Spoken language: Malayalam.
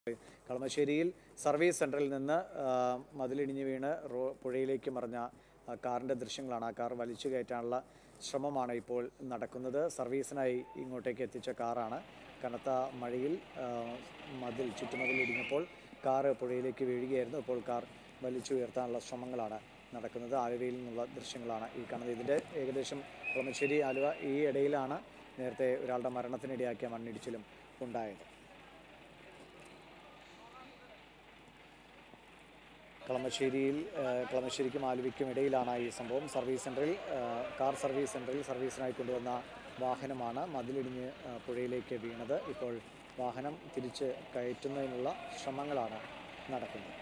കളമശ്ശേരിയിൽ സർവീസ് സെൻറ്ററിൽ നിന്ന് ആ, മതിലിടിഞ്ഞ് വീണ് റോ പുഴയിലേക്ക് മറിഞ്ഞ ആ, കാറിൻ്റെ ദൃശ്യങ്ങളാണ് ആ കാർ വലിച്ചു കയറ്റാനുള്ള ശ്രമമാണ് ഇപ്പോൾ നടക്കുന്നത് സർവീസിനായി ഇങ്ങോട്ടേക്ക് എത്തിച്ച കാറാണ് കനത്ത മഴയിൽ ആ, മതിൽ ചുറ്റുമതിൽ ഇടിഞ്ഞപ്പോൾ കാറ് പുഴയിലേക്ക് വീഴുകയായിരുന്നു ഇപ്പോൾ കാർ വലിച്ചുയർത്താനുള്ള ശ്രമങ്ങളാണ് നടക്കുന്നത് ആലുവയിൽ നിന്നുള്ള ദൃശ്യങ്ങളാണ് ഈ കാണുന്നത് ഇതിൻ്റെ ഏകദേശം കളമശ്ശേരി ആലുവ ഈ ഇടയിലാണ് നേരത്തെ ഒരാളുടെ മരണത്തിനിടയാക്കിയ മണ്ണിടിച്ചിലും ഉണ്ടായത് കളമശ്ശേരിയിൽ ആ, കളമശ്ശേരിക്കും ആലുവയ്ക്കും ഇടയിലാണ് ഈ സംഭവം സർവീസ് സെൻറ്ററിൽ ആ, കാർ സർവീസ് സെൻറ്ററിൽ സർവീസിനായി കൊണ്ടുവന്ന വാഹനമാണ് മതിലിടിഞ്ഞ് ആ, പുഴയിലേക്ക് വീണത് ഇപ്പോൾ വാഹനം തിരിച്ച് കയറ്റുന്നതിനുള്ള ശ്രമങ്ങളാണ് നടക്കുന്നത്